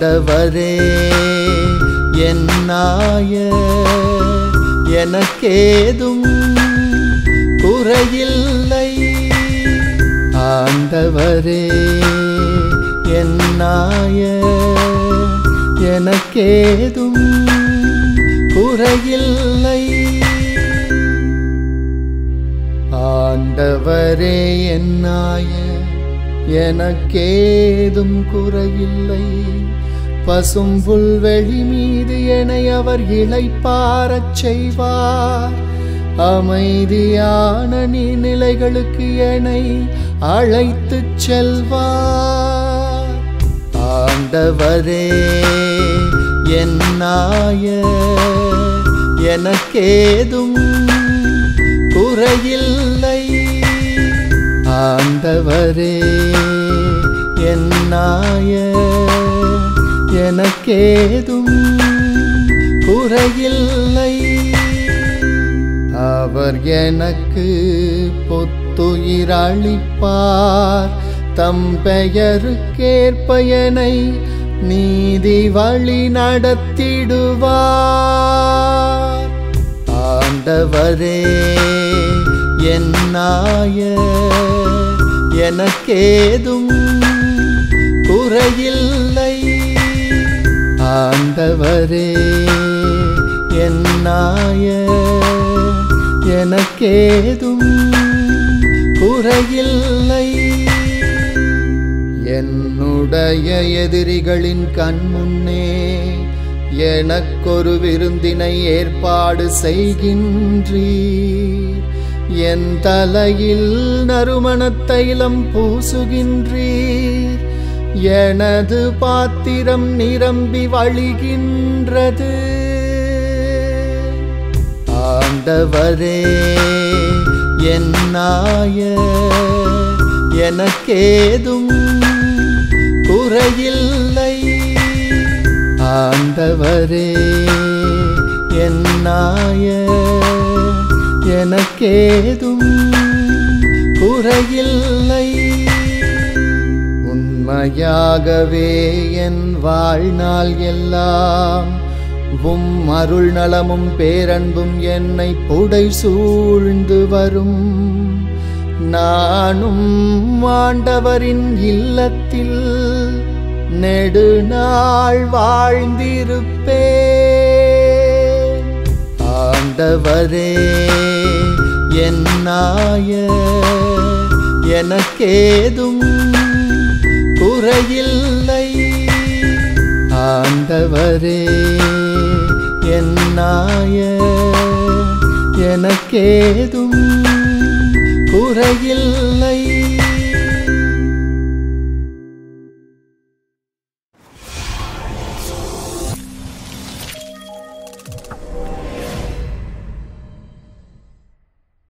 ஆண்டவரே என்னாய எனக்கேதும் குறையில்லை ஆண்டவரே என்னாய எனக்கேதும் குறையில்லை ஆண்டவரே என்னாய எனக்கேதும் குறையில்லை பசும் புல்வெளி மீது என்னை அவர் இளைப்பாரச் செய்வார் அமைதியான நீர்நிலைகளுக்கு என்னை அழைத்துச் செல்வார் ஆண்டவரே என்னாய எனக்கேதும் குறையில்லை ஆண்டவரே என்னாய எனக்கேதும் குறையில்லை அவர் எனக்கு பொத்துயிரளிப்பார் தம் பெயருக்கேற்ப என்னை நீதி வழி நடத்திடுவார் ஆண்டவரே என்னாய எனக்கேதும் குறையில்லை ஆண்டவரே என்னாய எனக்கேதும் குறையில்லை என்னுடைய எதிரிகளின் கண்முன்னே எனக்கொரு விருந்தினை ஏற்பாடு செய்கின்றீர் என் தலையில் நறுமண தைலம் பூசுகின்றீர் எனது பாத்திரம் நிரம்பி வழிகின்றது ஆண்டவரே என்னாய எனக்கேதும் குறையில்லை ஆண்டவரே என்னாய எனக்கேதும் குறையில்லை உண்மையாகவே என் வாழ்நாள் எல்லாம் உம் அருள் நலமும் பேரன்பும் என்னை புடை சூழ்ந்து வரும் நானும் ஆண்டவரின் இல்லத்தில் நெடுநாள் வாழ்ந்திருப்பேன் ஆண்டவரே என்னாய எனக்கேதும் குறையில்லை ஆண்டவரே என்னாய எனக்கேதும் குறையில்லை